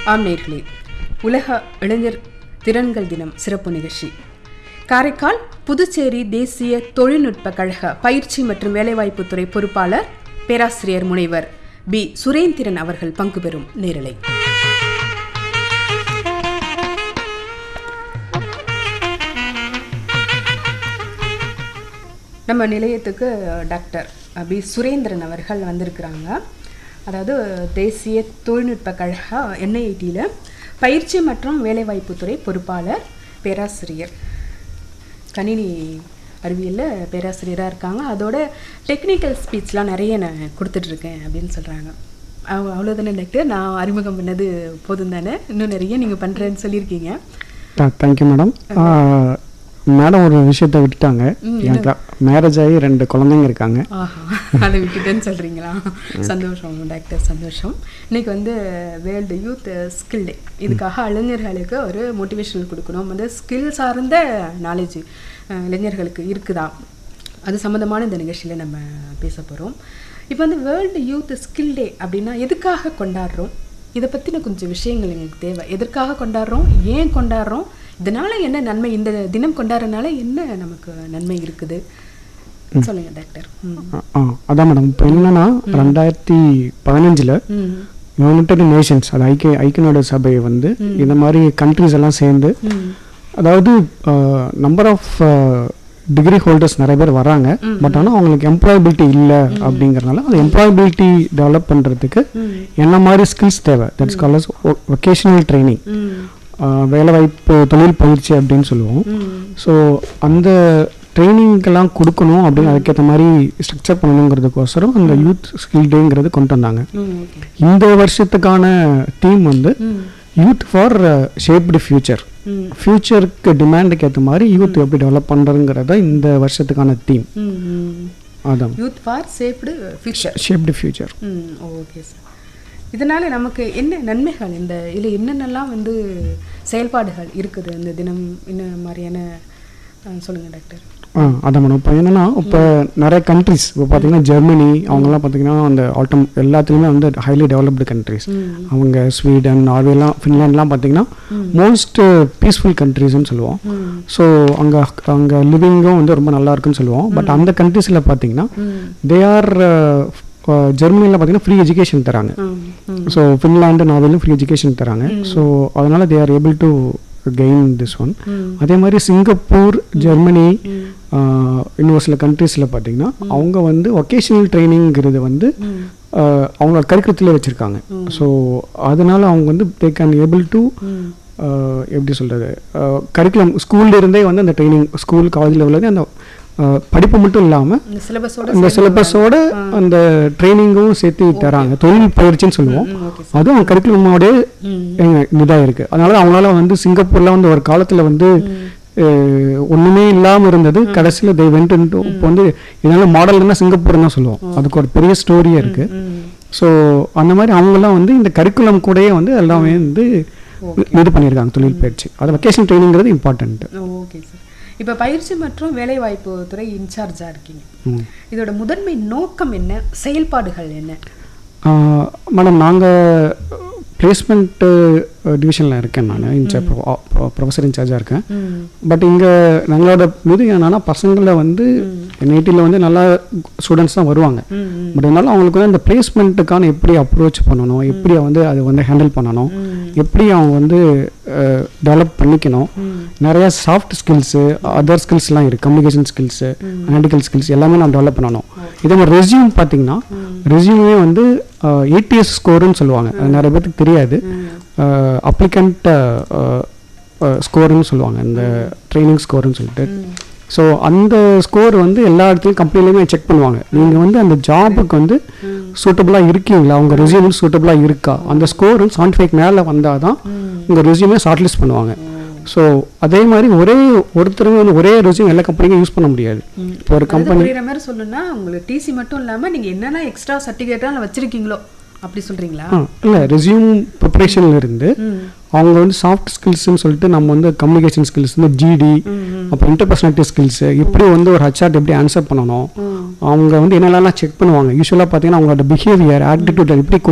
ஆம் நேர்களே உலக இளைஞர் திறன்கள் தினம் சிறப்பு நிகழ்ச்சி காரைக்கால் புதுச்சேரி தேசிய தொழில்நுட்ப கழக பயிற்சி மற்றும் வேலைவாய்ப்புத்துறை பொறுப்பாளர் பேராசிரியர் முனைவர் பி சுரேந்திரன் அவர்கள் பங்கு பெறும் நேரலை நம்ம நிலையத்துக்கு டாக்டர் பி சுரேந்திரன் அவர்கள் வந்திருக்கிறாங்க அதாவது தேசிய தொழில்நுட்ப கழக என்ஐடியில் பயிற்சி மற்றும் வேலைவாய்ப்புத்துறை பொறுப்பாளர் பேராசிரியர் கணினி அறிவியலில் பேராசிரியராக இருக்காங்க அதோட டெக்னிக்கல் ஸ்பீச்லாம் நிறைய நான் கொடுத்துட்ருக்கேன் அப்படின்னு சொல்கிறாங்க அவ அவ்வளோதானே டாக்டர் நான் அறிமுகம் பண்ணது போதும் தானே இன்னும் நிறைய நீங்கள் பண்ணுறேன்னு சொல்லியிருக்கீங்க தேங்க்யூ மேடம் மேடம் ஒரு விஷயத்த விட்டுட்டாங்க எனக்கு மேரேஜ் ஆகி ரெண்டு குழந்தைங்க இருக்காங்க ஆஹா அதை விட்டுட்டேன்னு சொல்கிறீங்களா சந்தோஷம் டாக்டர் சந்தோஷம் இன்னைக்கு வந்து வேர்ல்டு யூத் ஸ்கில் டே இதுக்காக இளைஞர்களுக்கு ஒரு மோட்டிவேஷனல் கொடுக்கணும் வந்து ஸ்கில் சார்ந்த நாலேஜ் இளைஞர்களுக்கு இருக்குதா அது சம்மந்தமான இந்த நிகழ்ச்சியில் நம்ம பேச போகிறோம் இப்போ வந்து வேர்ல்டு யூத் ஸ்கில் டே அப்படின்னா எதுக்காக கொண்டாடுறோம் இதை பற்றின கொஞ்சம் விஷயங்கள் எங்களுக்கு தேவை எதற்காக கொண்டாடுறோம் ஏன் கொண்டாடுறோம் இதனால என்ன நன்மை இந்த தினம் கொண்டாடுறதுனால என்ன நமக்கு நன்மை இருக்குது சொல்லுங்க டாக்டர் ம். ஆ, ஆ அதான் மேடம் இப்போ என்னன்னா ரெண்டாயிரத்தி பதினஞ்சில் ம் யுனைடெட் நேஷன்ஸ் அது ஐக்கிய ஐக்கிய நாடு சபை வந்து இந்த மாதிரி கண்ட்ரிஸ் எல்லாம் சேர்ந்து ம் அதாவது நம்பர் ஆஃப் டிகிரி ஹோல்டர்ஸ் நிறைய பேர் வராங்க பட் ஆனால் அவங்களுக்கு எம்ப்ளாயபிலிட்டி இல்லை அப்படிங்கறனால அந்த எம்ப்ளாயபிலிட்டி டெவலப் பண்ணுறதுக்கு ம் என்ன மாதிரி ஸ்கில்ஸ் தேவை தட்ஸ் கால்ஸ் வொகேஷனல் ட்ரைனிங் ம் வேலைவாய்ப்பு தொழில் பயிற்சி அப்படின்னு சொல்லுவோம் ம் ஸோ அந்த ட்ரைனிங்கெல்லாம் கொடுக்கணும் அப்படின்னு அதுக்கேற்ற மாதிரி ஸ்ட்ரக்சர் பண்ணணுங்கிறதுக்கோசரம் அந்த யூத் ஸ்கில் டேங்கிறது கொண்டு வந்தாங்க ம் ஓகே இந்த வருஷத்துக்கான தீம் வந்து ம் யூத் ஃபார் ஷேப்டு ஃபியூச்சர் ம் ஃபியூச்சருக்கு டிமாண்டுக்கு ஏற்ற மாதிரி யூத் எப்படி டெவலப் பண்ணுறதுங்கிறத இந்த வருஷத்துக்கான தீம் ம் ம் அதான் youth for safe future shaped future ம் ஓகே சார் இதனால நமக்கு என்ன நன்மைகள் இந்த இதில் என்னென்னலாம் வந்து செயல்பாடுகள் இருக்குது இந்த தினம் என்ன மாதிரியான அஹ், சொல்லுங்க டாக்டர் ஆ அதான் மேடம் இப்போ என்னன்னா இப்போ நிறைய கண்ட்ரிஸ் இப்போ பார்த்தீங்கன்னா ஜெர்மனி அவங்கெல்லாம் பார்த்தீங்கன்னா அந்த ஆட்டம் எல்லாத்துலேயுமே வந்து ஹைலி டெவலப்டு கண்ட்ரிஸ் ம் அவங்க ஸ்வீடன் நார்வேலாம் ஃபின்லாண்ட்லாம் பார்த்தீங்கன்னா மோஸ்ட் பீஸ்ஃபுல் கண்ட்ரிஸ்னு சொல்லுவோம் ம் ஸோ அங்கே அங்கே லிவிங்கும் வந்து ரொம்ப நல்லா இருக்குன்னு சொல்லுவோம் பட் அந்த கண்ட்ரீஸில் பார்த்தீங்கன்னா ம் தே ஆர் ஜெர்மனியில் பார்த்தீங்கன்னா ஃப்ரீ எஜுகேஷன் தராங்க ம் ம் ஸோ ஃபின்லாண்டு நார்வேலும் ஃப்ரீ எஜுகேஷன் தராங்க ஸோ அதனால் they are able to gain this one ம் அதே மாதிரி சிங்கப்பூர் ஜெர்மனி ம் ஆஹ், இன்னும் சில கண்ட்ரீஸில் பார்த்தீங்கன்னா அவங்க வந்து ஒகேஷனல் ட்ரைனிங்கிறது வந்து ம் ஆஹ், அவங்களோட கரிக்குலத்திலே வச்சுருக்காங்க ஸோ அதனால அவங்க வந்து தே கேன் ஏபிள் டு ம் எப்படி சொல்கிறது கரிக்குலம் ஸ்கூல்ல இருந்தே வந்து அந்த ட்ரைனிங் ஸ்கூல் காலேஜ் லெவலில் அந்த ஆஹ், படிப்பு மட்டும் இல்லாமல் இந்த சிலபஸோட இந்த சிலபஸோட அந்த ட்ரைனிங்கும் சேர்த்து தராங்க தொழில் பயிற்சின்னு சொல்லுவோம் ம் ஓகே அதுவும் கரிக்குலமோட ம் இதாக இருக்குது அதனால அவங்களால வந்து சிங்கப்பூர்ல வந்து ஒரு காலத்தில் வந்து அஹ், ஒண்ணுமே இல்லாம இருந்தது கடைசியில தே வெண்ட் இப்போ வந்து இதனால மாடல்னா சிங்கப்பூர் தான் சொல்லுவோம் அதுக்கு ஒரு பெரிய ஸ்டோரியே இருக்கு ம் ஸோ அந்த மாதிரி அவங்கெல்லாம் வந்து இந்த கரிக்குலம் கூடயே வந்து எல்லாமே வந்து இது பண்ணியிருக்காங்க தொழில் பயிற்சி அது வெக்கேஷன் ட்ரைனிங்கிறது இம்பார்ட்டன்ட் ஓகே சார் இப்போ பயிற்சி மற்றும் வேலைவாய்ப்பு துறை இன்சார்ஜாக இருக்கீங்க இதோட முதன்மை நோக்கம் என்ன செயல்பாடுகள் என்ன மேடம் நாங்கள் பிளேஸ்மெண்ட்டு டிவிஷனில் இருக்கேன் நான் இன்சார்ஜ் ப்ரொஃபஸர் இன்சார்ஜாக இருக்கேன் ம் பட் இங்கே நம்மளோட இது என்னன்னா பசங்களை வந்து என்ஐடியில் வந்து நல்லா ஸ்டூடெண்ட்ஸ் தான் வருவாங்க ம் ம் பட் இருந்தாலும் அவங்களுக்கு வந்து அந்த பிளேஸ்மெண்ட்டுக்கான எப்படி அப்ரோச் பண்ணணும் எப்படி வந்து அதை வந்து ஹேண்டில் பண்ணணும் எப்படி அவங்க வந்து டெவலப் பண்ணிக்கணும் நிறைய சாஃப்ட் ஸ்கில்ஸு அதர் ஸ்கில்ஸ்லாம் இருக்குது கம்யூனிகேஷன் ஸ்கில்ஸு அனாலிட்டிக்கல் ஸ்கில்ஸ் எல்லாமே நான் டெவலப் பண்ணணும் இதே மாதிரி ரெஸ்யூம் பார்த்தீங்கன்னா ரெஸ்யூமே வந்து ஏடிஎஸ் ஸ்கோருன்னு சொல்லுவாங்க அது நிறைய பேருக்கு தெரியாது அப்ளிகண்ட் ஸ்கோருன்னு சொல்லுவாங்க இந்த ட்ரைனிங் ஸ்கோருன்னு சொல்லிட்டு ஸோ அந்த ஸ்கோர் வந்து எல்லா இடத்துலையும் கம்பெனிலையுமே செக் பண்ணுவாங்க நீங்கள் வந்து அந்த ஜாபுக்கு வந்து சூட்டபுளாக இருக்கீங்களா உங்கள் ரெஸ்யூம் சூட்டபுளாக இருக்கா அந்த ஸ்கோர் வந்து செவன்டி ஃபைவ் மேலே வந்தால் தான் உங்கள் ரெஸ்யூமே ஷார்ட்லிஸ்ட் பண்ணுவாங்க ஸோ அதே மாதிரி ஒரே ஒருத்தருமே வந்து ஒரே ரெஸ்யூம் எல்லா கம்பெனிக்கும் யூஸ் பண்ண முடியாது இப்போ ஒரு அதாவது கம்பெனி புரியுற மாதிரி சொல்லணும்னா உங்களுக்கு டிசி மட்டும் இல்லாம நீங்க என்னென்ன எக்ஸ்ட்ரா சர்டிஃபிகேட்டாக வச்சிருக்கீங்களோ அப்படி சொல்றீங்களா இல்லை ரெஸ்யூம் ப்ரிப்பரேஷன்ல இருந்து அவங்க வந்து சாஃப்ட் ஸ்கில்ஸ்னு சொல்லிட்டு நம்ம வந்து கம்யூனிகேஷன் ஸ்கில்ஸ் வந்து ஜிடி அப்புறம் இன்டர்பர்சனாலிட்டி ஸ்கில்ஸ் எப்படி வந்து ஒரு ஹச்ஆர் எப்படி ஆன்சர் பண்ணணும் அவங்க வந்து என்னென்னலாம் செக் பண்ணுவாங்க யூஸ்வலாக பார்த்தீங்கன்னா அவங்களோட பிஹேவியர் ஆட்டிடியூட் எப்படி